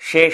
ಶೇಷ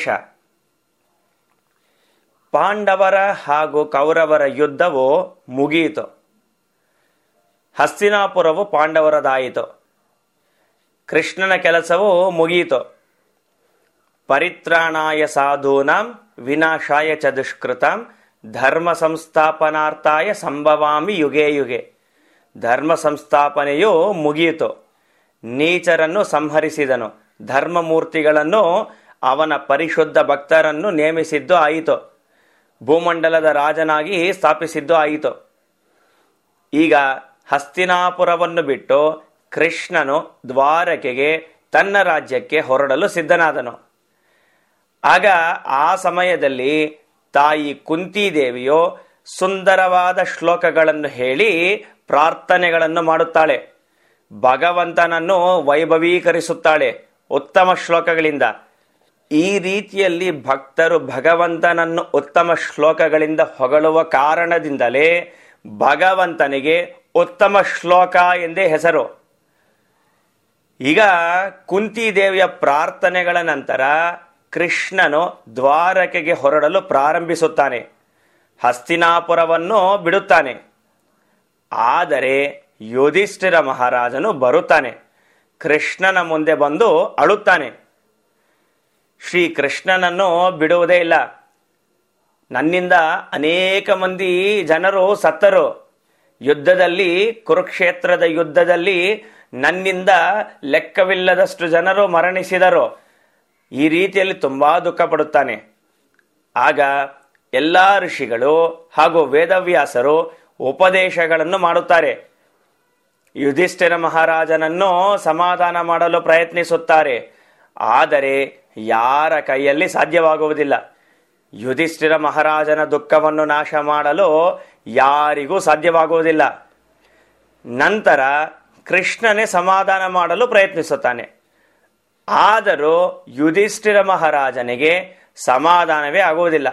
ಪಾಂಡವರ ಹಾಗೂ ಕೌರವರ ಯುದ್ಧವು ಮುಗಿಯಿತು ಹಸ್ತಿನಾಪುರವು ಪಾಂಡವರದಾಯಿತು ಕೃಷ್ಣನ ಕೆಲಸವು ಮುಗಿಯಿತು ಪರಿತ್ರಾಣಾಯ ಸಾಧೂನಾಂ ವಿನಾಶಾಯ ಚ ದುಷ್ಕೃತಾಂ ಧರ್ಮ ಸಂಸ್ಥಾಪನಾರ್ಥಾಯ ಸಂಭವಾಮಿ ಯುಗೆ ಯುಗೆ ಧರ್ಮ ಸಂಸ್ಥಾಪನೆಯು ಮುಗಿಯಿತು ನೀಚರನ್ನು ಸಂಹರಿಸಿದನು ಧರ್ಮಮೂರ್ತಿಗಳನ್ನು ಅವನ ಪರಿಶುದ್ಧ ಭಕ್ತರನ್ನು ನೇಮಿಸಿದ್ದು ಆಯಿತು ಭೂಮಂಡಲದ ರಾಜನಾಗಿ ಸ್ಥಾಪಿಸಿದ್ದು ಆಯಿತು ಈಗ ಹಸ್ತಿನಾಪುರವನ್ನು ಬಿಟ್ಟು ಕೃಷ್ಣನು ದ್ವಾರಕೆಗೆ ತನ್ನ ರಾಜ್ಯಕ್ಕೆ ಹೊರಡಲು ಸಿದ್ಧನಾದನು ಆಗ ಆ ಸಮಯದಲ್ಲಿ ತಾಯಿ ಕುಂತಿದೇವಿಯು ಸುಂದರವಾದ ಶ್ಲೋಕಗಳನ್ನು ಹೇಳಿ ಪ್ರಾರ್ಥನೆಗಳನ್ನು ಮಾಡುತ್ತಾಳೆ ಭಗವಂತನನ್ನು ವೈಭವೀಕರಿಸುತ್ತಾಳೆ ಉತ್ತಮ ಶ್ಲೋಕಗಳಿಂದ ಈ ರೀತಿಯಲ್ಲಿ ಭಕ್ತರು ಭಗವಂತನನ್ನು ಉತ್ತಮ ಶ್ಲೋಕಗಳಿಂದ ಹೊಗಳುವ ಕಾರಣದಿಂದಲೇ ಭಗವಂತನಿಗೆ ಉತ್ತಮ ಶ್ಲೋಕ ಎಂದೇ ಹೆಸರು ಈಗ ಕುಂತಿದೇವಿಯ ಪ್ರಾರ್ಥನೆಗಳ ನಂತರ ಕೃಷ್ಣನು ದ್ವಾರಕೆಗೆ ಹೊರಡಲು ಪ್ರಾರಂಭಿಸುತ್ತಾನೆ ಹಸ್ತಿನಾಪುರವನ್ನು ಬಿಡುತ್ತಾನೆ ಆದರೆ ಯುಧಿಷ್ಠಿರ ಮಹಾರಾಜನು ಬರುತ್ತಾನೆ ಕೃಷ್ಣನ ಮುಂದೆ ಬಂದು ಅಳುತ್ತಾನೆ ಶ್ರೀ ಕೃಷ್ಣನನ್ನು ಬಿಡುವುದೇ ಇಲ್ಲ ನನ್ನಿಂದ ಅನೇಕ ಮಂದಿ ಜನರು ಸತ್ತರು ಯುದ್ಧದಲ್ಲಿ ಕುರುಕ್ಷೇತ್ರದ ಯುದ್ಧದಲ್ಲಿ ನನ್ನಿಂದ ಲೆಕ್ಕವಿಲ್ಲದಷ್ಟು ಜನರು ಮರಣಿಸಿದರು ಈ ರೀತಿಯಲ್ಲಿ ತುಂಬಾ ದುಃಖ ಪಡುತ್ತಾನೆ ಆಗ ಎಲ್ಲ ಋಷಿಗಳು ಹಾಗೂ ವೇದವ್ಯಾಸರು ಉಪದೇಶಗಳನ್ನು ಮಾಡುತ್ತಾರೆ ಯುಧಿಷ್ಠಿರ ಮಹಾರಾಜನನ್ನು ಸಮಾಧಾನ ಮಾಡಲು ಪ್ರಯತ್ನಿಸುತ್ತಾರೆ ಆದರೆ ಯಾರ ಕೈಯಲ್ಲಿ ಸಾಧ್ಯವಾಗುವುದಿಲ್ಲ ಯುಧಿಷ್ಠಿರ ಮಹಾರಾಜನ ದುಃಖವನ್ನು ನಾಶ ಮಾಡಲು ಯಾರಿಗೂ ಸಾಧ್ಯವಾಗುವುದಿಲ್ಲ ನಂತರ ಕೃಷ್ಣನೇ ಸಮಾಧಾನ ಮಾಡಲು ಪ್ರಯತ್ನಿಸುತ್ತಾನೆ ಆದರೂ ಯುಧಿಷ್ಠಿರ ಮಹಾರಾಜನಿಗೆ ಸಮಾಧಾನವೇ ಆಗುವುದಿಲ್ಲ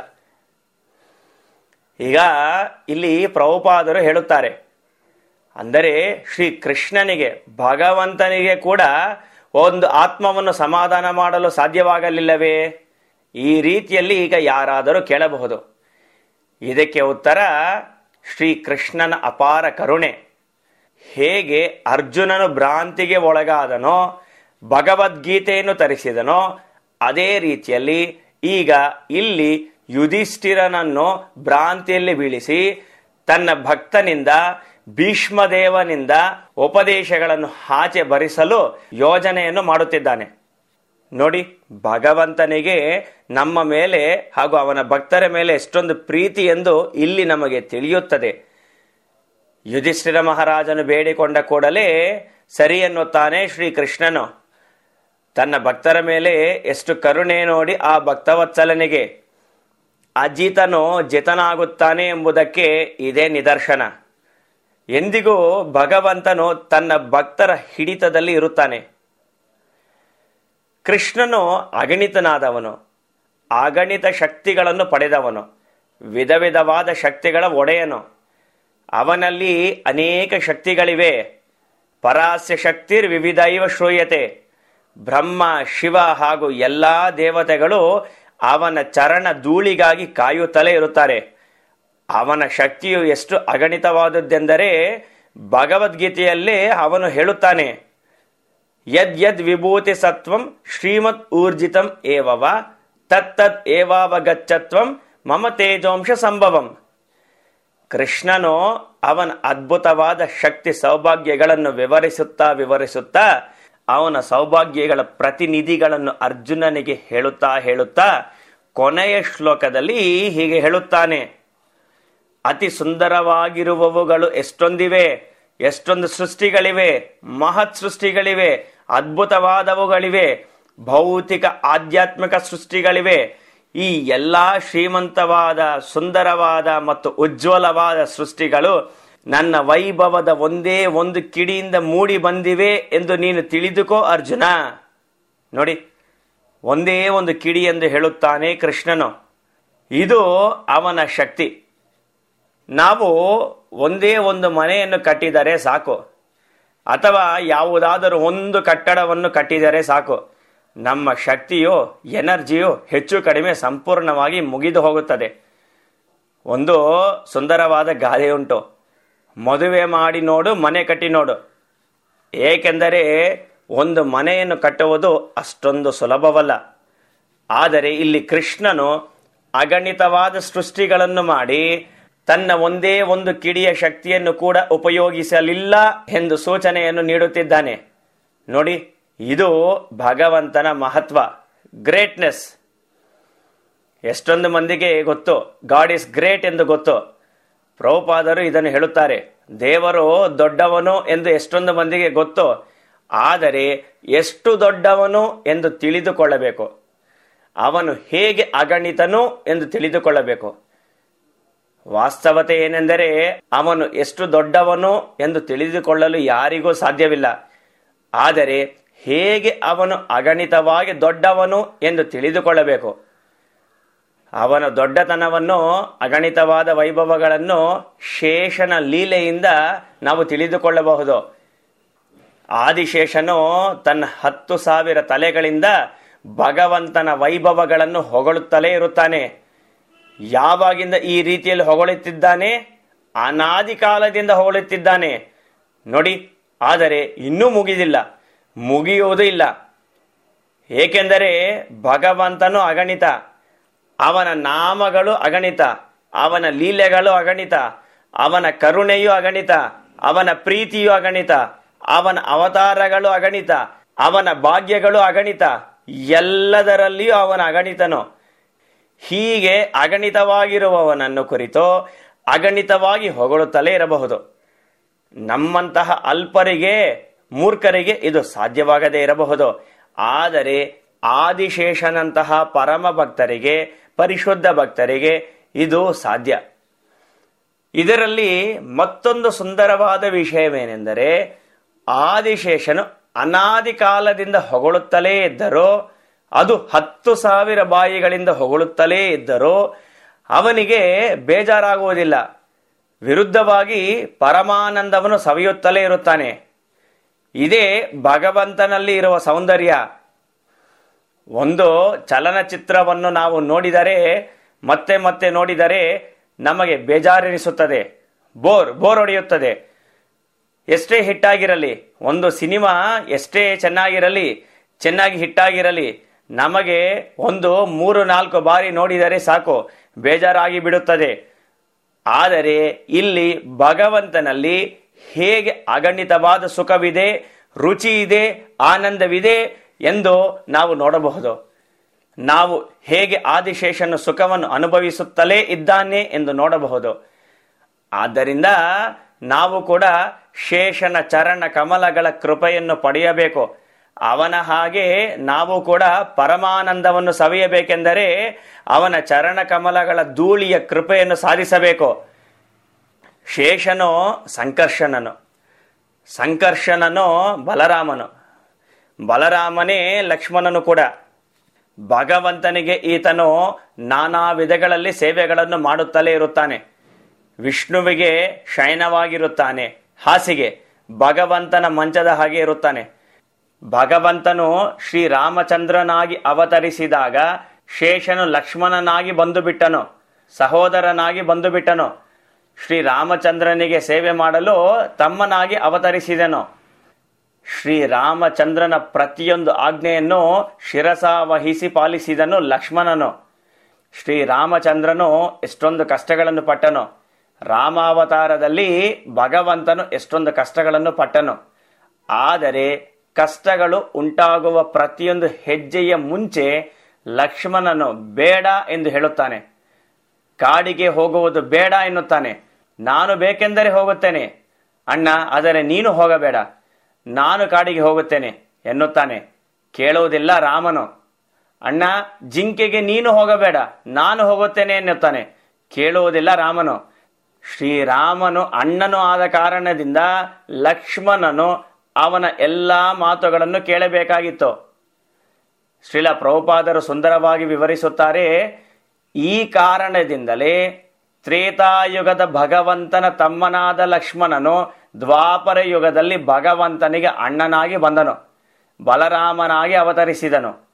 ಈಗ ಇಲ್ಲಿ ಪ್ರಭುಪಾದರು ಹೇಳುತ್ತಾರೆ ಅಂದರೆ ಶ್ರೀ ಕೃಷ್ಣನಿಗೆ ಭಗವಂತನಿಗೆ ಕೂಡ ಒಂದು ಆತ್ಮವನ್ನು ಸಮಾಧಾನ ಮಾಡಲು ಸಾಧ್ಯವಾಗಲಿಲ್ಲವೇ ಈ ರೀತಿಯಲ್ಲಿ ಈಗ ಯಾರಾದರೂ ಕೇಳಬಹುದು ಇದಕ್ಕೆ ಉತ್ತರ ಶ್ರೀ ಕೃಷ್ಣನ ಅಪಾರ ಕರುಣೆ ಹೇಗೆ ಅರ್ಜುನನು ಭ್ರಾಂತಿಗೆ ಒಳಗಾದನೋ ಭಗವದ್ಗೀತೆಯನ್ನು ತರಿಸಿದನೋ ಅದೇ ರೀತಿಯಲ್ಲಿ ಈಗ ಇಲ್ಲಿ ಯುಧಿಷ್ಠಿರನನ್ನು ಭ್ರಾಂತಿಯಲ್ಲಿ ಬೀಳಿಸಿ ತನ್ನ ಭಕ್ತನಿಂದ ಭೀಷ್ಮದೇವನಿಂದ ಉಪದೇಶಗಳನ್ನು ಆಚೆ ಭರಿಸಲು ಯೋಜನೆಯನ್ನು ಮಾಡುತ್ತಿದ್ದಾನೆ ನೋಡಿ ಭಗವಂತನಿಗೆ ನಮ್ಮ ಮೇಲೆ ಹಾಗೂ ಅವನ ಭಕ್ತರ ಮೇಲೆ ಎಷ್ಟೊಂದು ಪ್ರೀತಿ ಎಂದು ಇಲ್ಲಿ ನಮಗೆ ತಿಳಿಯುತ್ತದೆ ಯುಧಿಷ್ಠಿರ ಮಹಾರಾಜನು ಬೇಡಿಕೊಂಡ ಕೂಡಲೇ ಸರಿ ಎನ್ನುತ್ತಾನೆ ಶ್ರೀಕೃಷ್ಣನು ತನ್ನ ಭಕ್ತರ ಮೇಲೆ ಎಷ್ಟು ಕರುಣೆ ನೋಡಿ ಆ ಭಕ್ತವತ್ಸಲನಿಗೆ ಅಜಿತನು ಜಿತನಾಗುತ್ತಾನೆ ಎಂಬುದಕ್ಕೆ ಇದೇ ನಿದರ್ಶನ ಎಂದಿಗೂ ಭಗವಂತನು ತನ್ನ ಭಕ್ತರ ಹಿಡಿತದಲ್ಲಿ ಇರುತ್ತಾನೆ ಕೃಷ್ಣನು ಅಗಣಿತನಾದವನು ಅಗಣಿತ ಶಕ್ತಿಗಳನ್ನು ಪಡೆದವನು ವಿಧ ವಿಧವಾದ ಶಕ್ತಿಗಳ ಒಡೆಯನು ಅವನಲ್ಲಿ ಅನೇಕ ಶಕ್ತಿಗಳಿವೆ ಪರಾಸ್ಯ ಶಕ್ತಿರ್ ವಿವಿಧೈವ ಶ್ರೂಯತೆ ಬ್ರಹ್ಮ ಶಿವ ಹಾಗೂ ಎಲ್ಲಾ ದೇವತೆಗಳು ಅವನ ಚರಣ ಧೂಳಿಗಾಗಿ ಕಾಯುತ್ತಲೇ ಇರುತ್ತಾರೆ ಅವನ ಶಕ್ತಿಯು ಎಷ್ಟು ಅಗಣಿತವಾದದ್ದೆಂದರೆ ಭಗವದ್ಗೀತೆಯಲ್ಲೇ ಅವನು ಹೇಳುತ್ತಾನೆ ಯದ್ ಯದ್ ವಿಭೂತಿ ಸತ್ವಂ ಶ್ರೀಮತ್ ಊರ್ಜಿತಂ ಏವವ ತತ್ತತ್ ಏವಾವಗಚ್ಚತ್ವಂ ಮಮ ತೇಜೋಂಶ ಸಂಭವಂ ಕೃಷ್ಣನು ಅವನ ಅದ್ಭುತವಾದ ಶಕ್ತಿ ಸೌಭಾಗ್ಯಗಳನ್ನು ವಿವರಿಸುತ್ತಾ ವಿವರಿಸುತ್ತಾ ಅವನ ಸೌಭಾಗ್ಯಗಳ ಪ್ರತಿನಿಧಿಗಳನ್ನು ಅರ್ಜುನನಿಗೆ ಹೇಳುತ್ತಾ ಹೇಳುತ್ತಾ ಕೊನೆಯ ಶ್ಲೋಕದಲ್ಲಿ ಹೀಗೆ ಹೇಳುತ್ತಾನೆ ಅತಿ ಸುಂದರವಾಗಿರುವವುಗಳು ಎಷ್ಟೊಂದಿವೆ ಎಷ್ಟೊಂದು ಸೃಷ್ಟಿಗಳಿವೆ ಮಹತ್ ಸೃಷ್ಟಿಗಳಿವೆ ಅದ್ಭುತವಾದವುಗಳಿವೆ ಭೌತಿಕ ಆಧ್ಯಾತ್ಮಿಕ ಸೃಷ್ಟಿಗಳಿವೆ ಈ ಎಲ್ಲಾ ಶ್ರೀಮಂತವಾದ ಸುಂದರವಾದ ಮತ್ತು ಉಜ್ವಲವಾದ ಸೃಷ್ಟಿಗಳು ನನ್ನ ವೈಭವದ ಒಂದೇ ಒಂದು ಕಿಡಿಯಿಂದ ಮೂಡಿ ಬಂದಿವೆ ಎಂದು ನೀನು ತಿಳಿದುಕೋ ಅರ್ಜುನ ನೋಡಿ ಒಂದೇ ಒಂದು ಕಿಡಿ ಎಂದು ಹೇಳುತ್ತಾನೆ ಕೃಷ್ಣನು ಇದು ಅವನ ಶಕ್ತಿ ನಾವು ಒಂದೇ ಒಂದು ಮನೆಯನ್ನು ಕಟ್ಟಿದರೆ ಸಾಕು ಅಥವಾ ಯಾವುದಾದರೂ ಒಂದು ಕಟ್ಟಡವನ್ನು ಕಟ್ಟಿದರೆ ಸಾಕು ನಮ್ಮ ಶಕ್ತಿಯು ಎನರ್ಜಿಯು ಹೆಚ್ಚು ಕಡಿಮೆ ಸಂಪೂರ್ಣವಾಗಿ ಮುಗಿದು ಹೋಗುತ್ತದೆ ಒಂದು ಸುಂದರವಾದ ಗಾದೆ ಉಂಟು ಮದುವೆ ಮಾಡಿ ನೋಡು ಮನೆ ಕಟ್ಟಿ ನೋಡು ಏಕೆಂದರೆ ಒಂದು ಮನೆಯನ್ನು ಕಟ್ಟುವುದು ಅಷ್ಟೊಂದು ಸುಲಭವಲ್ಲ ಆದರೆ ಇಲ್ಲಿ ಕೃಷ್ಣನು ಅಗಣಿತವಾದ ಸೃಷ್ಟಿಗಳನ್ನು ಮಾಡಿ ತನ್ನ ಒಂದೇ ಒಂದು ಕಿಡಿಯ ಶಕ್ತಿಯನ್ನು ಕೂಡ ಉಪಯೋಗಿಸಲಿಲ್ಲ ಎಂದು ಸೂಚನೆಯನ್ನು ನೀಡುತ್ತಿದ್ದಾನೆ ನೋಡಿ ಇದು ಭಗವಂತನ ಮಹತ್ವ ಗ್ರೇಟ್ನೆಸ್ ಎಷ್ಟೊಂದು ಮಂದಿಗೆ ಗೊತ್ತು ಗಾಡ್ ಇಸ್ ಗ್ರೇಟ್ ಎಂದು ಗೊತ್ತು ಪ್ರಭುಪಾದರು ಇದನ್ನು ಹೇಳುತ್ತಾರೆ ದೇವರು ದೊಡ್ಡವನು ಎಂದು ಎಷ್ಟೊಂದು ಮಂದಿಗೆ ಗೊತ್ತು ಆದರೆ ಎಷ್ಟು ದೊಡ್ಡವನು ಎಂದು ತಿಳಿದುಕೊಳ್ಳಬೇಕು ಅವನು ಹೇಗೆ ಅಗಣಿತನು ಎಂದು ತಿಳಿದುಕೊಳ್ಳಬೇಕು ವಾಸ್ತವತೆ ಏನೆಂದರೆ ಅವನು ಎಷ್ಟು ದೊಡ್ಡವನು ಎಂದು ತಿಳಿದುಕೊಳ್ಳಲು ಯಾರಿಗೂ ಸಾಧ್ಯವಿಲ್ಲ ಆದರೆ ಹೇಗೆ ಅವನು ಅಗಣಿತವಾಗಿ ದೊಡ್ಡವನು ಎಂದು ತಿಳಿದುಕೊಳ್ಳಬೇಕು ಅವನ ದೊಡ್ಡತನವನ್ನು ಅಗಣಿತವಾದ ವೈಭವಗಳನ್ನು ಶೇಷನ ಲೀಲೆಯಿಂದ ನಾವು ತಿಳಿದುಕೊಳ್ಳಬಹುದು ಆದಿಶೇಷನು ತನ್ನ ಹತ್ತು ಸಾವಿರ ತಲೆಗಳಿಂದ ಭಗವಂತನ ವೈಭವಗಳನ್ನು ಹೊಗಳುತ್ತಲೇ ಇರುತ್ತಾನೆ ಯಾವಾಗಿಂದ ಈ ರೀತಿಯಲ್ಲಿ ಹೊಗಳುತ್ತಿದ್ದಾನೆ ಅನಾದಿ ಕಾಲದಿಂದ ಹೊಗಳುತ್ತಿದ್ದಾನೆ ನೋಡಿ ಆದರೆ ಇನ್ನೂ ಮುಗಿದಿಲ್ಲ ಮುಗಿಯುವುದೂ ಇಲ್ಲ ಏಕೆಂದರೆ ಭಗವಂತನು ಅಗಣಿತ ಅವನ ನಾಮಗಳು ಅಗಣಿತ ಅವನ ಲೀಲೆಗಳು ಅಗಣಿತ ಅವನ ಕರುಣೆಯು ಅಗಣಿತ ಅವನ ಪ್ರೀತಿಯು ಅಗಣಿತ ಅವನ ಅವತಾರಗಳು ಅಗಣಿತ ಅವನ ಭಾಗ್ಯಗಳು ಅಗಣಿತ ಎಲ್ಲದರಲ್ಲಿಯೂ ಅವನ ಅಗಣಿತನು ಹೀಗೆ ಅಗಣಿತವಾಗಿರುವವನನ್ನು ಕುರಿತು ಅಗಣಿತವಾಗಿ ಹೊಗಳುತ್ತಲೇ ಇರಬಹುದು ನಮ್ಮಂತಹ ಅಲ್ಪರಿಗೆ ಮೂರ್ಖರಿಗೆ ಇದು ಸಾಧ್ಯವಾಗದೇ ಇರಬಹುದು ಆದರೆ ಆದಿಶೇಷನಂತಹ ಪರಮ ಭಕ್ತರಿಗೆ ಪರಿಶುದ್ಧ ಭಕ್ತರಿಗೆ ಇದು ಸಾಧ್ಯ ಇದರಲ್ಲಿ ಮತ್ತೊಂದು ಸುಂದರವಾದ ವಿಷಯವೇನೆಂದರೆ ಆದಿಶೇಷನು ಅನಾದಿ ಕಾಲದಿಂದ ಹೊಗಳುತ್ತಲೇ ಇದ್ದರೂ ಅದು ಹತ್ತು ಸಾವಿರ ಬಾಯಿಗಳಿಂದ ಹೊಗಳುತ್ತಲೇ ಇದ್ದರೂ ಅವನಿಗೆ ಬೇಜಾರಾಗುವುದಿಲ್ಲ ವಿರುದ್ಧವಾಗಿ ಪರಮಾನಂದವನ್ನು ಸವಿಯುತ್ತಲೇ ಇರುತ್ತಾನೆ ಇದೇ ಭಗವಂತನಲ್ಲಿ ಇರುವ ಸೌಂದರ್ಯ ಒಂದು ಚಲನಚಿತ್ರವನ್ನು ನಾವು ನೋಡಿದರೆ ಮತ್ತೆ ಮತ್ತೆ ನೋಡಿದರೆ ನಮಗೆ ಬೇಜಾರೆನಿಸುತ್ತದೆ ಬೋರ್ ಬೋರ್ ಹೊಡೆಯುತ್ತದೆ ಎಷ್ಟೇ ಹಿಟ್ಟಾಗಿರಲಿ ಒಂದು ಸಿನಿಮಾ ಎಷ್ಟೇ ಚೆನ್ನಾಗಿರಲಿ ಚೆನ್ನಾಗಿ ಹಿಟ್ಟಾಗಿರಲಿ ನಮಗೆ ಒಂದು ಮೂರು ನಾಲ್ಕು ಬಾರಿ ನೋಡಿದರೆ ಸಾಕು ಬೇಜಾರಾಗಿ ಬಿಡುತ್ತದೆ ಆದರೆ ಇಲ್ಲಿ ಭಗವಂತನಲ್ಲಿ ಹೇಗೆ ಅಗಣಿತವಾದ ಸುಖವಿದೆ ರುಚಿ ಇದೆ ಆನಂದವಿದೆ ಎಂದು ನಾವು ನೋಡಬಹುದು ನಾವು ಹೇಗೆ ಆದಿಶೇಷನ ಸುಖವನ್ನು ಅನುಭವಿಸುತ್ತಲೇ ಇದ್ದಾನೆ ಎಂದು ನೋಡಬಹುದು ಆದ್ದರಿಂದ ನಾವು ಕೂಡ ಶೇಷನ ಚರಣ ಕಮಲಗಳ ಕೃಪೆಯನ್ನು ಪಡೆಯಬೇಕು ಅವನ ಹಾಗೆ ನಾವು ಕೂಡ ಪರಮಾನಂದವನ್ನು ಸವಿಯಬೇಕೆಂದರೆ ಅವನ ಚರಣ ಕಮಲಗಳ ಧೂಳಿಯ ಕೃಪೆಯನ್ನು ಸಾಧಿಸಬೇಕು ಶೇಷನು ಸಂಕರ್ಷಣನು ಸಂಕರ್ಷಣನು ಬಲರಾಮನು ಬಲರಾಮನೇ ಲಕ್ಷ್ಮಣನು ಕೂಡ ಭಗವಂತನಿಗೆ ಈತನು ನಾನಾ ವಿಧಗಳಲ್ಲಿ ಸೇವೆಗಳನ್ನು ಮಾಡುತ್ತಲೇ ಇರುತ್ತಾನೆ ವಿಷ್ಣುವಿಗೆ ಶಯನವಾಗಿರುತ್ತಾನೆ ಹಾಸಿಗೆ ಭಗವಂತನ ಮಂಚದ ಹಾಗೆ ಇರುತ್ತಾನೆ ಭಗವಂತನು ಶ್ರೀರಾಮಚಂದ್ರನಾಗಿ ಅವತರಿಸಿದಾಗ ಶೇಷನು ಲಕ್ಷ್ಮಣನಾಗಿ ಬಂದು ಬಿಟ್ಟನು ಸಹೋದರನಾಗಿ ಬಂದು ಬಿಟ್ಟನು ಶ್ರೀರಾಮಚಂದ್ರನಿಗೆ ಸೇವೆ ಮಾಡಲು ತಮ್ಮನಾಗಿ ಅವತರಿಸಿದನು ಶ್ರೀರಾಮಚಂದ್ರನ ಪ್ರತಿಯೊಂದು ಆಜ್ಞೆಯನ್ನು ಶಿರಸ ವಹಿಸಿ ಪಾಲಿಸಿದನು ಲಕ್ಷ್ಮಣನು ಶ್ರೀರಾಮಚಂದ್ರನು ಎಷ್ಟೊಂದು ಕಷ್ಟಗಳನ್ನು ಪಟ್ಟನು ರಾಮಾವತಾರದಲ್ಲಿ ಭಗವಂತನು ಎಷ್ಟೊಂದು ಕಷ್ಟಗಳನ್ನು ಪಟ್ಟನು ಆದರೆ ಕಷ್ಟಗಳು ಉಂಟಾಗುವ ಪ್ರತಿಯೊಂದು ಹೆಜ್ಜೆಯ ಮುಂಚೆ ಲಕ್ಷ್ಮಣನು ಬೇಡ ಎಂದು ಹೇಳುತ್ತಾನೆ ಕಾಡಿಗೆ ಹೋಗುವುದು ಬೇಡ ಎನ್ನುತ್ತಾನೆ ನಾನು ಬೇಕೆಂದರೆ ಹೋಗುತ್ತೇನೆ ಅಣ್ಣ ಆದರೆ ನೀನು ಹೋಗಬೇಡ ನಾನು ಕಾಡಿಗೆ ಹೋಗುತ್ತೇನೆ ಎನ್ನುತ್ತಾನೆ ಕೇಳುವುದಿಲ್ಲ ರಾಮನು ಅಣ್ಣ ಜಿಂಕೆಗೆ ನೀನು ಹೋಗಬೇಡ ನಾನು ಹೋಗುತ್ತೇನೆ ಎನ್ನುತ್ತಾನೆ ಕೇಳುವುದಿಲ್ಲ ರಾಮನು ಶ್ರೀರಾಮನು ಅಣ್ಣನು ಆದ ಕಾರಣದಿಂದ ಲಕ್ಷ್ಮಣನು ಅವನ ಎಲ್ಲಾ ಮಾತುಗಳನ್ನು ಕೇಳಬೇಕಾಗಿತ್ತು ಶ್ರೀಲ ಪ್ರಭುಪಾದರು ಸುಂದರವಾಗಿ ವಿವರಿಸುತ್ತಾರೆ ಈ ಕಾರಣದಿಂದಲೇ ತ್ರೇತಾಯುಗದ ಭಗವಂತನ ತಮ್ಮನಾದ ಲಕ್ಷ್ಮಣನು ದ್ವಾಪರ ಯುಗದಲ್ಲಿ ಭಗವಂತನಿಗೆ ಅಣ್ಣನಾಗಿ ಬಂದನು ಬಲರಾಮನಾಗಿ ಅವತರಿಸಿದನು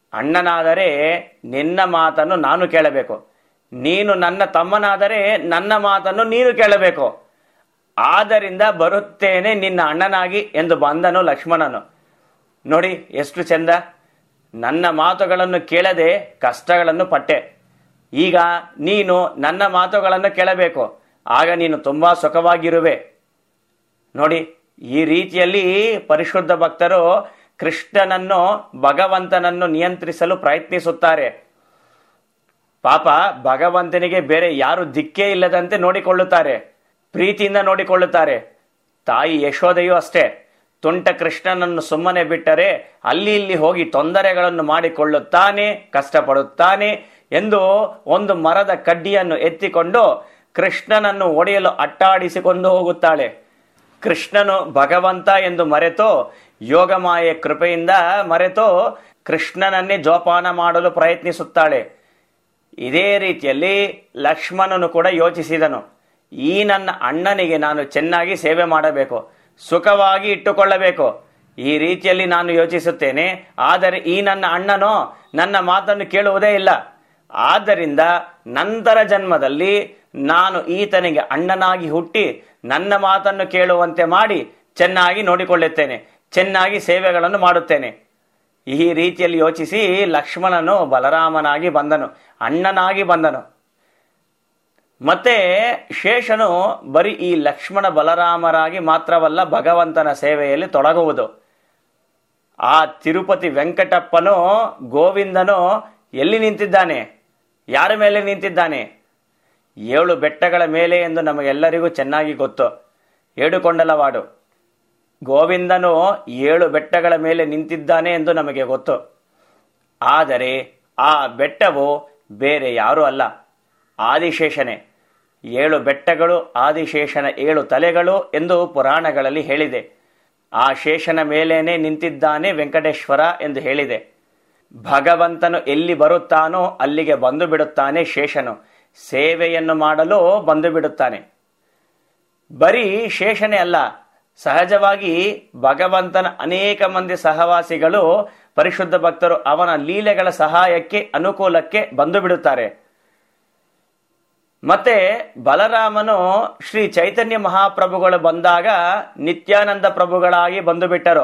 ಅಣ್ಣನಾದರೆ ನಿನ್ನ ಮಾತನ್ನು ನಾನು ಕೇಳಬೇಕು ನೀನು ನನ್ನ ತಮ್ಮನಾದರೆ ನನ್ನ ಮಾತನ್ನು ನೀನು ಕೇಳಬೇಕು ಆದ್ದರಿಂದ ಬರುತ್ತೇನೆ ನಿನ್ನ ಅಣ್ಣನಾಗಿ ಎಂದು ಬಂದನು ಲಕ್ಷ್ಮಣನು ನೋಡಿ ಎಷ್ಟು ಚಂದ ನನ್ನ ಮಾತುಗಳನ್ನು ಕೇಳದೆ ಕಷ್ಟಗಳನ್ನು ಪಟ್ಟೆ ಈಗ ನೀನು ನನ್ನ ಮಾತುಗಳನ್ನು ಕೇಳಬೇಕು ಆಗ ನೀನು ತುಂಬಾ ಸುಖವಾಗಿರುವೆ ನೋಡಿ ಈ ರೀತಿಯಲ್ಲಿ ಪರಿಶುದ್ಧ ಭಕ್ತರು ಕೃಷ್ಣನನ್ನು ಭಗವಂತನನ್ನು ನಿಯಂತ್ರಿಸಲು ಪ್ರಯತ್ನಿಸುತ್ತಾರೆ ಪಾಪ ಭಗವಂತನಿಗೆ ಬೇರೆ ಯಾರು ದಿಕ್ಕೇ ಇಲ್ಲದಂತೆ ನೋಡಿಕೊಳ್ಳುತ್ತಾರೆ ಪ್ರೀತಿಯಿಂದ ನೋಡಿಕೊಳ್ಳುತ್ತಾರೆ ತಾಯಿ ಯಶೋದೆಯೂ ಅಷ್ಟೇ ತುಂಟ ಕೃಷ್ಣನನ್ನು ಸುಮ್ಮನೆ ಬಿಟ್ಟರೆ ಅಲ್ಲಿ ಇಲ್ಲಿ ಹೋಗಿ ತೊಂದರೆಗಳನ್ನು ಮಾಡಿಕೊಳ್ಳುತ್ತಾನೆ ಕಷ್ಟಪಡುತ್ತಾನೆ ಎಂದು ಒಂದು ಮರದ ಕಡ್ಡಿಯನ್ನು ಎತ್ತಿಕೊಂಡು ಕೃಷ್ಣನನ್ನು ಒಡೆಯಲು ಅಟ್ಟಾಡಿಸಿಕೊಂಡು ಹೋಗುತ್ತಾಳೆ ಕೃಷ್ಣನು ಭಗವಂತ ಎಂದು ಮರೆತು ಯೋಗಮಾಯೆ ಕೃಪೆಯಿಂದ ಮರೆತು ಕೃಷ್ಣನನ್ನೇ ಜೋಪಾನ ಮಾಡಲು ಪ್ರಯತ್ನಿಸುತ್ತಾಳೆ ಇದೇ ರೀತಿಯಲ್ಲಿ ಲಕ್ಷ್ಮಣನು ಕೂಡ ಯೋಚಿಸಿದನು ಈ ನನ್ನ ಅಣ್ಣನಿಗೆ ನಾನು ಚೆನ್ನಾಗಿ ಸೇವೆ ಮಾಡಬೇಕು ಸುಖವಾಗಿ ಇಟ್ಟುಕೊಳ್ಳಬೇಕು ಈ ರೀತಿಯಲ್ಲಿ ನಾನು ಯೋಚಿಸುತ್ತೇನೆ ಆದರೆ ಈ ನನ್ನ ಅಣ್ಣನೋ ನನ್ನ ಮಾತನ್ನು ಕೇಳುವುದೇ ಇಲ್ಲ ಆದ್ದರಿಂದ ನಂತರ ಜನ್ಮದಲ್ಲಿ ನಾನು ಈತನಿಗೆ ಅಣ್ಣನಾಗಿ ಹುಟ್ಟಿ ನನ್ನ ಮಾತನ್ನು ಕೇಳುವಂತೆ ಮಾಡಿ ಚೆನ್ನಾಗಿ ನೋಡಿಕೊಳ್ಳುತ್ತೇನೆ ಚೆನ್ನಾಗಿ ಸೇವೆಗಳನ್ನು ಮಾಡುತ್ತೇನೆ ಈ ರೀತಿಯಲ್ಲಿ ಯೋಚಿಸಿ ಲಕ್ಷ್ಮಣನು ಬಲರಾಮನಾಗಿ ಬಂದನು ಅಣ್ಣನಾಗಿ ಬಂದನು ಮತ್ತೆ ಶೇಷನು ಬರೀ ಈ ಲಕ್ಷ್ಮಣ ಬಲರಾಮರಾಗಿ ಮಾತ್ರವಲ್ಲ ಭಗವಂತನ ಸೇವೆಯಲ್ಲಿ ತೊಡಗುವುದು ಆ ತಿರುಪತಿ ವೆಂಕಟಪ್ಪನು ಗೋವಿಂದನು ಎಲ್ಲಿ ನಿಂತಿದ್ದಾನೆ ಯಾರ ಮೇಲೆ ನಿಂತಿದ್ದಾನೆ ಏಳು ಬೆಟ್ಟಗಳ ಮೇಲೆ ಎಂದು ನಮಗೆಲ್ಲರಿಗೂ ಚೆನ್ನಾಗಿ ಗೊತ್ತು ಏಡುಕೊಂಡಲವಾಡು ಗೋವಿಂದನು ಏಳು ಬೆಟ್ಟಗಳ ಮೇಲೆ ನಿಂತಿದ್ದಾನೆ ಎಂದು ನಮಗೆ ಗೊತ್ತು ಆದರೆ ಆ ಬೆಟ್ಟವು ಬೇರೆ ಯಾರೂ ಅಲ್ಲ ಆದಿಶೇಷನೇ ಏಳು ಬೆಟ್ಟಗಳು ಆದಿಶೇಷನ ಏಳು ತಲೆಗಳು ಎಂದು ಪುರಾಣಗಳಲ್ಲಿ ಹೇಳಿದೆ ಆ ಶೇಷನ ಮೇಲೇನೆ ನಿಂತಿದ್ದಾನೆ ವೆಂಕಟೇಶ್ವರ ಎಂದು ಹೇಳಿದೆ ಭಗವಂತನು ಎಲ್ಲಿ ಬರುತ್ತಾನೋ ಅಲ್ಲಿಗೆ ಬಂದು ಬಿಡುತ್ತಾನೆ ಶೇಷನು ಸೇವೆಯನ್ನು ಮಾಡಲು ಬಂದು ಬಿಡುತ್ತಾನೆ ಬರೀ ಶೇಷನೇ ಅಲ್ಲ ಸಹಜವಾಗಿ ಭಗವಂತನ ಅನೇಕ ಮಂದಿ ಸಹವಾಸಿಗಳು ಪರಿಶುದ್ಧ ಭಕ್ತರು ಅವನ ಲೀಲೆಗಳ ಸಹಾಯಕ್ಕೆ ಅನುಕೂಲಕ್ಕೆ ಬಂದು ಬಿಡುತ್ತಾರೆ ಮತ್ತೆ ಬಲರಾಮನು ಶ್ರೀ ಚೈತನ್ಯ ಮಹಾಪ್ರಭುಗಳು ಬಂದಾಗ ನಿತ್ಯಾನಂದ ಪ್ರಭುಗಳಾಗಿ ಬಂದು ಬಿಟ್ಟರು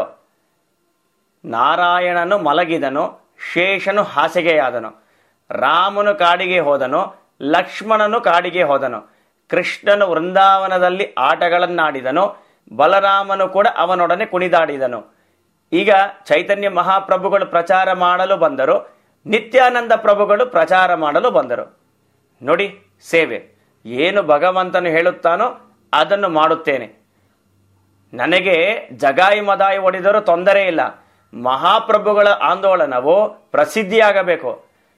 ನಾರಾಯಣನು ಮಲಗಿದನು ಶೇಷನು ಹಾಸಿಗೆಯಾದನು ರಾಮನು ಕಾಡಿಗೆ ಹೋದನು ಲಕ್ಷ್ಮಣನು ಕಾಡಿಗೆ ಹೋದನು ಕೃಷ್ಣನು ವೃಂದಾವನದಲ್ಲಿ ಆಟಗಳನ್ನಾಡಿದನು ಬಲರಾಮನು ಕೂಡ ಅವನೊಡನೆ ಕುಣಿದಾಡಿದನು ಈಗ ಚೈತನ್ಯ ಮಹಾಪ್ರಭುಗಳು ಪ್ರಚಾರ ಮಾಡಲು ಬಂದರು ನಿತ್ಯಾನಂದ ಪ್ರಭುಗಳು ಪ್ರಚಾರ ಮಾಡಲು ಬಂದರು ನೋಡಿ ಸೇವೆ ಏನು ಭಗವಂತನು ಹೇಳುತ್ತಾನೋ ಅದನ್ನು ಮಾಡುತ್ತೇನೆ ನನಗೆ ಜಗಾಯಿ ಮದಾಯಿ ಒಡೆದರೂ ತೊಂದರೆ ಇಲ್ಲ ಮಹಾಪ್ರಭುಗಳ ಆಂದೋಲನವು ಪ್ರಸಿದ್ಧಿಯಾಗಬೇಕು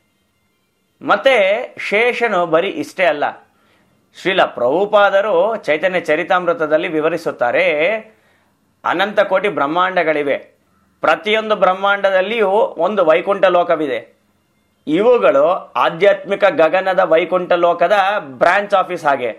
ಮತ್ತೆ ಶೇಷನು ಬರೀ ಇಷ್ಟೇ ಅಲ್ಲ ಶ್ರೀಲ ಪ್ರಭುಪಾದರು ಚೈತನ್ಯ ಚರಿತಾಮೃತದಲ್ಲಿ ವಿವರಿಸುತ್ತಾರೆ ಅನಂತ ಕೋಟಿ ಬ್ರಹ್ಮಾಂಡಗಳಿವೆ ಪ್ರತಿಯೊಂದು ಬ್ರಹ್ಮಾಂಡದಲ್ಲಿಯೂ ಒಂದು ವೈಕುಂಠ ಲೋಕವಿದೆ ಇವುಗಳು ಆಧ್ಯಾತ್ಮಿಕ ಗಗನದ ವೈಕುಂಠ ಲೋಕದ ಬ್ರಾಂಚ್ ಆಫೀಸ್ ಹಾಗೆ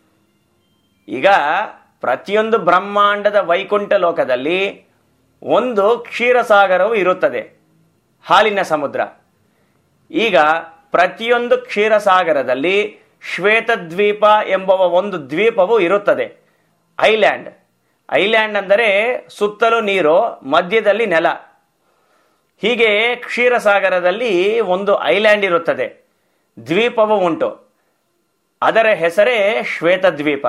ಈಗ ಪ್ರತಿಯೊಂದು ಬ್ರಹ್ಮಾಂಡದ ವೈಕುಂಠ ಲೋಕದಲ್ಲಿ ಒಂದು ಕ್ಷೀರಸಾಗರವು ಇರುತ್ತದೆ ಹಾಲಿನ ಸಮುದ್ರ ಈಗ ಪ್ರತಿಯೊಂದು ಕ್ಷೀರಸಾಗರದಲ್ಲಿ ಶ್ವೇತದ್ವೀಪ ಎಂಬುವ ಒಂದು ದ್ವೀಪವು ಇರುತ್ತದೆ ಐಲ್ಯಾಂಡ್ ಐಲ್ಯಾಂಡ್ ಅಂದರೆ ಸುತ್ತಲೂ ನೀರು ಮಧ್ಯದಲ್ಲಿ ನೆಲ ಹೀಗೆ ಕ್ಷೀರಸಾಗರದಲ್ಲಿ ಒಂದು ಐಲ್ಯಾಂಡ್ ಇರುತ್ತದೆ ದ್ವೀಪವು ಉಂಟು ಅದರ ಹೆಸರೇ ಶ್ವೇತದ್ವೀಪ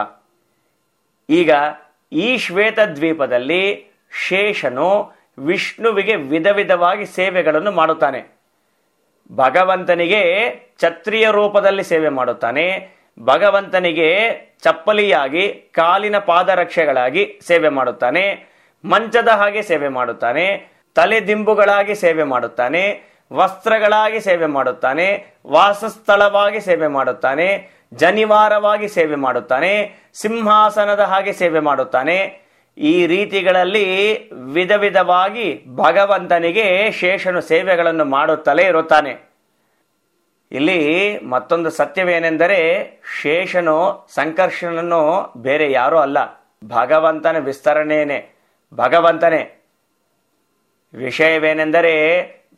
ಈಗ ಈ ಶ್ವೇತದ್ವೀಪದಲ್ಲಿ ಶೇಷನು ವಿಷ್ಣುವಿಗೆ ವಿಧ ವಿಧವಾಗಿ ಸೇವೆಗಳನ್ನು ಮಾಡುತ್ತಾನೆ ಭಗವಂತನಿಗೆ ಛತ್ರಿಯ ರೂಪದಲ್ಲಿ ಸೇವೆ ಮಾಡುತ್ತಾನೆ ಭಗವಂತನಿಗೆ ಚಪ್ಪಲಿಯಾಗಿ ಕಾಲಿನ ಪಾದರಕ್ಷೆಗಳಾಗಿ ಸೇವೆ ಮಾಡುತ್ತಾನೆ ಮಂಚದ ಹಾಗೆ ಸೇವೆ ಮಾಡುತ್ತಾನೆ ತಲೆದಿಂಬುಗಳಾಗಿ ಸೇವೆ ಮಾಡುತ್ತಾನೆ ವಸ್ತ್ರಗಳಾಗಿ ಸೇವೆ ಮಾಡುತ್ತಾನೆ ವಾಸಸ್ಥಳವಾಗಿ ಸೇವೆ ಮಾಡುತ್ತಾನೆ ಜನಿವಾರವಾಗಿ ಸೇವೆ ಮಾಡುತ್ತಾನೆ ಸಿಂಹಾಸನದ ಹಾಗೆ ಸೇವೆ ಮಾಡುತ್ತಾನೆ ಈ ರೀತಿಗಳಲ್ಲಿ ವಿಧ ವಿಧವಾಗಿ ಭಗವಂತನಿಗೆ ಶೇಷನು ಸೇವೆಗಳನ್ನು ಮಾಡುತ್ತಲೇ ಇರುತ್ತಾನೆ ಇಲ್ಲಿ ಮತ್ತೊಂದು ಸತ್ಯವೇನೆಂದರೆ ಶೇಷನು ಸಂಕರ್ಷಣನು ಬೇರೆ ಯಾರೂ ಅಲ್ಲ ಭಗವಂತನ ವಿಸ್ತರಣೆಯೇ ಭಗವಂತನೇ ವಿಷಯವೇನೆಂದರೆ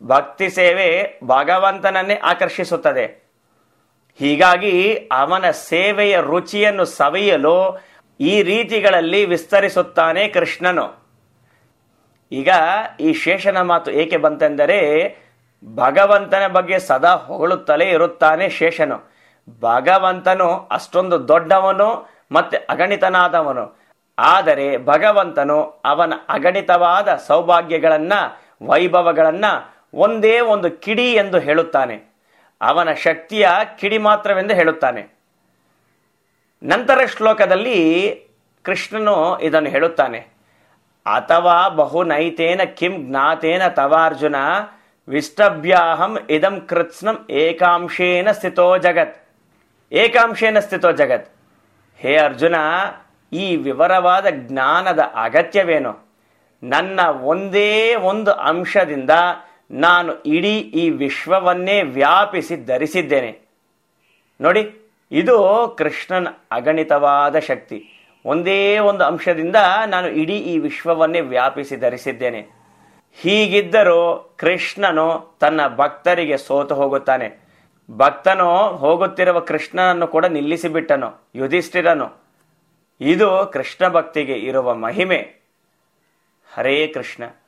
ಭಕ್ತಿ ಸೇವೆ ಭಗವಂತನನ್ನೇ ಆಕರ್ಷಿಸುತ್ತದೆ ಹೀಗಾಗಿ ಅವನ ಸೇವೆಯ ರುಚಿಯನ್ನು ಸವಿಯಲು ಈ ರೀತಿಗಳಲ್ಲಿ ವಿಸ್ತರಿಸುತ್ತಾನೆ ಕೃಷ್ಣನು ಈಗ ಈ ಶೇಷನ ಮಾತು ಏಕೆ ಬಂತೆಂದರೆ ಭಗವಂತನ ಬಗ್ಗೆ ಸದಾ ಹೊಗಳುತ್ತಲೇ ಇರುತ್ತಾನೆ ಶೇಷನು ಭಗವಂತನು ಅಷ್ಟೊಂದು ದೊಡ್ಡವನು ಮತ್ತೆ ಅಗಣಿತನಾದವನು ಆದರೆ ಭಗವಂತನು ಅವನ ಅಗಣಿತವಾದ ಸೌಭಾಗ್ಯಗಳನ್ನ ವೈಭವಗಳನ್ನ ಒಂದೇ ಒಂದು ಕಿಡಿ ಎಂದು ಹೇಳುತ್ತಾನೆ ಅವನ ಶಕ್ತಿಯ ಕಿಡಿ ಮಾತ್ರವೆಂದು ಹೇಳುತ್ತಾನೆ ನಂತರ ಶ್ಲೋಕದಲ್ಲಿ ಕೃಷ್ಣನು ಇದನ್ನು ಹೇಳುತ್ತಾನೆ ಅಥವಾ ಬಹುನೈತೇನ ಕಿಂ ಜ್ಞಾತೇನ ತವಾರ್ಜುನ ವಿಷ್ಟಭ್ಯಾಹಂ ಇದಂ ಕೃತ್ಸ್ನಂ ಏಕಾಂಶೇನ ಸ್ಥಿತೋ ಜಗತ್ ಏಕಾಂಶೇನ ಸ್ಥಿತೋ ಜಗತ್ ಹೇ ಅರ್ಜುನ ಈ ವಿವರವಾದ ಜ್ಞಾನದ ಅಗತ್ಯವೇನು ನನ್ನ ಒಂದೇ ಒಂದು ಅಂಶದಿಂದ ನಾನು ಇಡೀ ಈ ವಿಶ್ವವನ್ನೇ ವ್ಯಾಪಿಸಿ ಧರಿಸಿದ್ದೇನೆ ನೋಡಿ ಇದು ಕೃಷ್ಣನ ಅಗಣಿತವಾದ ಶಕ್ತಿ ಒಂದೇ ಒಂದು ಅಂಶದಿಂದ ನಾನು ಇಡೀ ಈ ವಿಶ್ವವನ್ನೇ ವ್ಯಾಪಿಸಿ ಧರಿಸಿದ್ದೇನೆ ಹೀಗಿದ್ದರೂ ಕೃಷ್ಣನು ತನ್ನ ಭಕ್ತರಿಗೆ ಸೋತು ಹೋಗುತ್ತಾನೆ ಭಕ್ತನು ಹೋಗುತ್ತಿರುವ ಕೃಷ್ಣನನ್ನು ಕೂಡ ನಿಲ್ಲಿಸಿಬಿಟ್ಟನು ಯುಧಿಷ್ಠಿರನು ಇದು ಕೃಷ್ಣ ಭಕ್ತಿಗೆ ಇರುವ ಮಹಿಮೆ ಹರೇ ಕೃಷ್ಣ